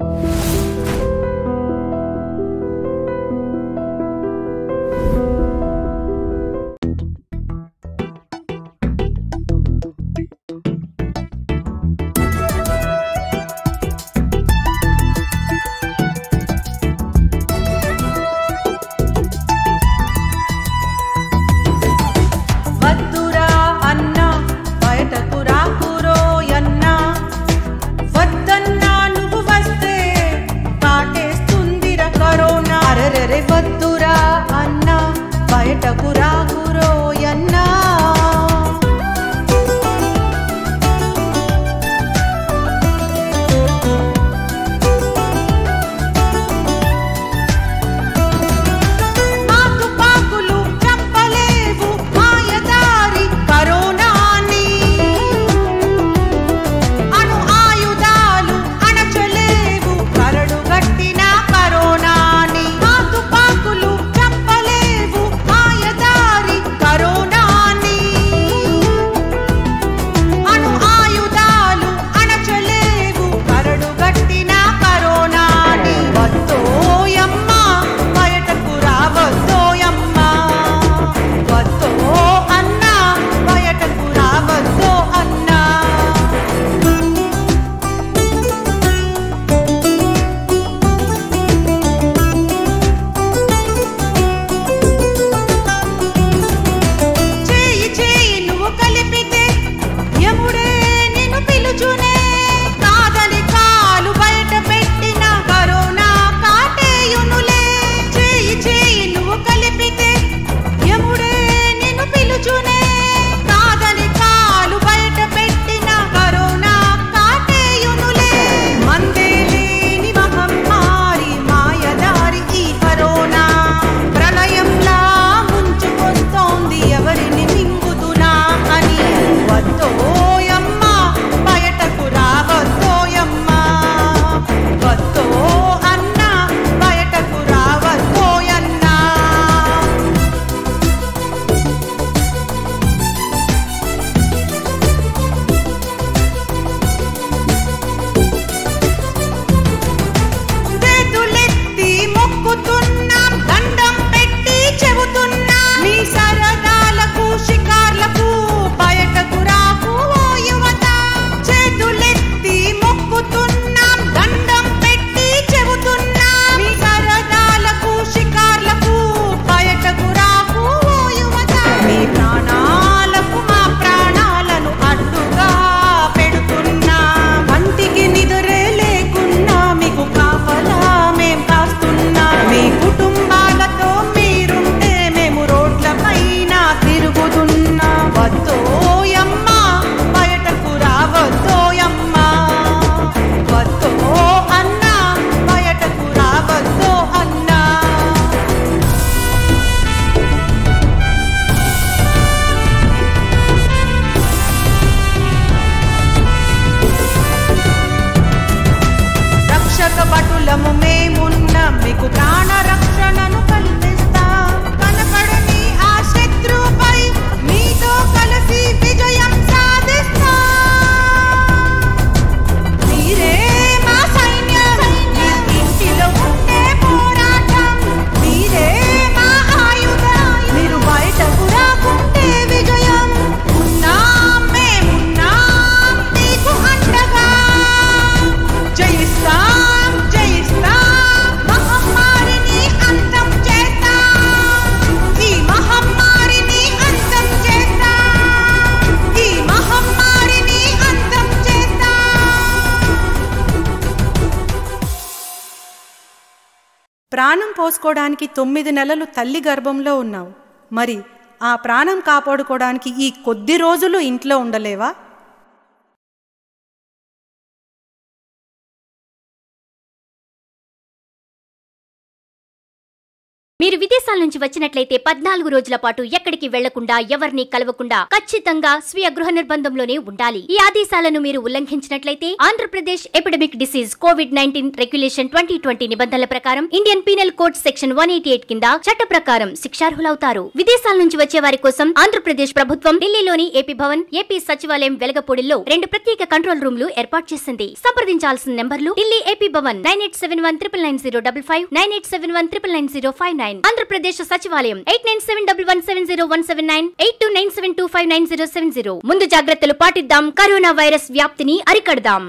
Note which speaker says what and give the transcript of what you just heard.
Speaker 1: వద్దురా అన్నా బయటకు రాకురోయన్నా వద్దన్నా నువ్వు వస్తే కాటేస్తుందిరా కరోనా అరెరెరె వద్దురా అన్నా బయటకు రాకురోయన్నా ఆ తుపాకులు చంపలేవు మాయదారి కరోనాని అణు ఆయుధాలు అణచలేవు కరడు గట్టిన కరోనాని ఆ తుపాకులు చంపలేవు మాయదారి కరోనాని అణు ఆయుధాలు అణచలేవు కరడు గట్టిన కరోనాని వద్దోయమ్మ బయటకు రావద్దోయమ్మ వద్దో అన్నా బయటకు రావద్దో అన్నా చేయి చేయి నువ్వు కలిపితే యముడే నిన్ను పిలుచునే కాదని కాలు బయట పెట్టిన కరోనా కాటేయునులే చేయి చేయి నువ్వు కలిపితే యముడే నిన్ను పిలుచునే కాదని కాలు బయట పెట్టిన కరోనా కాటేయునులే మందే లేని మహమ్మారి మాయదారి ఈ కరోనా ప్రళయంలా ముంచుకొస్తోంది ఎవరిని మింగుతున్నా అని వద్దోయమ్మ బయటకు రావద్దోయమ్మ వద్దో అన్న బయటకు రావద్దోయన్నా చేతులెత్తి మొక్కుతున్నాం దండం పెట్టి చెబుతున్నాం మీ సరదాలకు షికార్లకు బయటకు రాకు ఓ యువత చేతులెత్తి మొక్కుతున్నాం దండం పెట్టి చెబుతున్నాం మీ సరదాలకు షికార్లకు బయటకు రాకు ఓ యువత మీ ప్రాణాలకు మా ప్రాణాలను అడ్డుగా పెడుతున్నా కంటికి నిదురే లేకున్నా మీకు కాపలా మేం కాస్తున్నా మీ కుటుంబాలతో మీరుంటే మేము రోడ్ల పైన తిరుగుతున్నా వద్దోయమ్మ బయటకు రావద్దోయమ్మ వద్దో అన్నా బయటకు రావద్దో అన్నా రక్షక భటులము మేమున్న మీకు ప్రాణ రక్షణను కల్పిస్తా కనపడని ఆ శత్రువుపై మీతో కలిసి విజయం సాధిస్తా మీరే మా సైన్యం మీ ఇంటిలో ఉండే పోరాటం మీరే మా ఆయుధం మీరు బయటకు రాకుంటే విజయం ఉన్నాం మేమున్నాం నీకు అండగా జయిస్తాం జయిస్తాం మహమ్మారిని అంతం చేస్తాం ఈ మహమ్మారిని అంతం చేస్తాం ఈ మహమ్మారిని అంతం చేస్తాం ప్రాణం పోసుకోవడానికి తొమ్మిది నెలలు తల్లి గర్భంలో ఉన్నావు మరి ఆ ప్రాణం కాపాడుకోవడానికి ఈ కొద్ది రోజులు ఇంట్లో ఉండలేవా
Speaker 2: మీరు విదేశాల నుంచి వచ్చినట్లయితే పద్నాలుగు రోజుల పాటు ఎక్కడికి వెళ్లకుండా ఎవరిని కలవకుండా ఖచ్చితంగా స్వీయ గృహ నిర్బంధంలోనే ఉండాలి ఈ ఆదేశాలను మీరు ఉల్లంఘించినట్లయితే Andhra Pradesh epidemic disease COVID nineteen regulation twenty twenty నిబంధనల ప్రకారం Indian penal code section one eighty eight కింద చట్ట ప్రకారం శిక్షార్హులవుతారు విదేశాల నుంచి వచ్చే వారి కోసం ఆంధ్రప్రదేశ్ ప్రభుత్వం ఢిల్లీలోని ఏపీ భవన్ ఏపీ సచివాలయం వెలగపూడిలో రెండు ప్రత్యేక కంట్రోల్ రూమ్లు ఏర్పాటు చేసింది సంప్రదించాల్సిన నెంబర్లు Delhi AP Bhavan nine eight seven one triple nine zero double five nine eight seven one triple nine zero five nine Andhra Pradesh సచివాలయం eight nine seven double one seven zero one seven nine eight two nine seven two five nine zero seven zero ముందు జాగ్రత్తలు పాటిద్దాం corona virus వ్యాప్తిని అరికడదాం